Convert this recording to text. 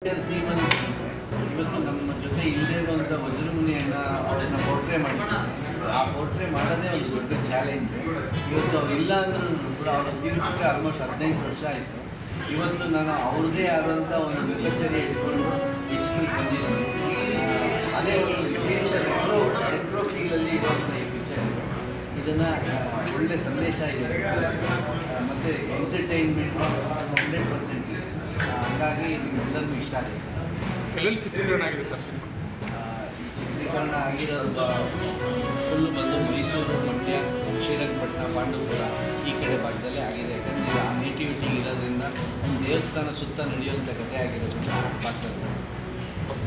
ಥೀಮಲ್ಲಿ ಇವತ್ತು ನಮ್ಮ ಜೊತೆ ಇಲ್ಲದೇ ಇರುವಂಥ ವಜ್ರಮುನಿ ಅಣ್ಣ ಅವ್ರನ್ನ ಪೋರ್ಟ್ರೇ ಮಾಡಿದ್ರು ಆ ಪೋರ್ಟ್ರೇ ಮಾಡೋದೇ ಒಂದು ದೊಡ್ಡ ಚಾಲೆಂಜ್ ಇವತ್ತು ಅವ್ರು ಇಲ್ಲ ಅಂದ್ರೂ ಕೂಡ ಅವರ ತೀರ್ಪಿಗೆ ಆಲ್ಮೋಸ್ಟ್ ಹದಿನೈದು ವರ್ಷ ಆಯಿತು ಇವತ್ತು ನಾನು ಅವ್ರದ್ದೇ ಆದಂಥ ಒಂದು ಕಚೇರಿ ಇಟ್ಕೊಂಡು ಹೆಚ್ಚಿಗೆ ಬಂದಿದ್ದೀನಿ ಆ, ಅದೇ ಒಂದು ವಿಶೇಷ ರೆಟ್ರೋ ರೆಟ್ರೋ ಫೀಲಲ್ಲಿ ಇರುವಂಥ ಈ ಪಿಕ್ಚರ್ ಇದನ್ನು ಒಳ್ಳೆ ಸಂದೇಶ ಇದೆ ಆ, ಮತ್ತು ಎಂಟರ್ಟೈನ್ಮೆಂಟ್ ಹಂಡ್ರೆಡ್ ಪರ್ಸೆಂಟ್ ಹಂಗಾಗಿ ನಿಮ್ಮೆಲ್ಲರಿಗೂ ಇಷ್ಟ ಆಗಿದೆ ಎಲ್ಲೆಲ್ಲಿ ಚಿತ್ರೀಕರಣ ಆಗಿದೆ ಸರ್ ಆ, ಈ ಚಿತ್ರೀಕರಣ ಆಗಿರೋದು ಫುಲ್ಲು ಬಂದು ಮೈಸೂರು ಮಂಡ್ಯ ಶ್ರೀರಂಗಪಟ್ಟಣ ಪಾಂಡವಪುರ ಈ ಕಡೆ ಭಾಗದಲ್ಲೇ ಆಗಿದೆ ಯಾಕಂದರೆ ಆ ನೇಟಿವಿಟಿ ಇರೋದ್ರಿಂದ ಒಂದು ದೇವಸ್ಥಾನ ಸುತ್ತ ನಡೆಯುವಂಥ ಕಥೆ ಆಗಿರೋದ್ರಿಂದ ಆ ಭಾಗದಲ್ಲಿ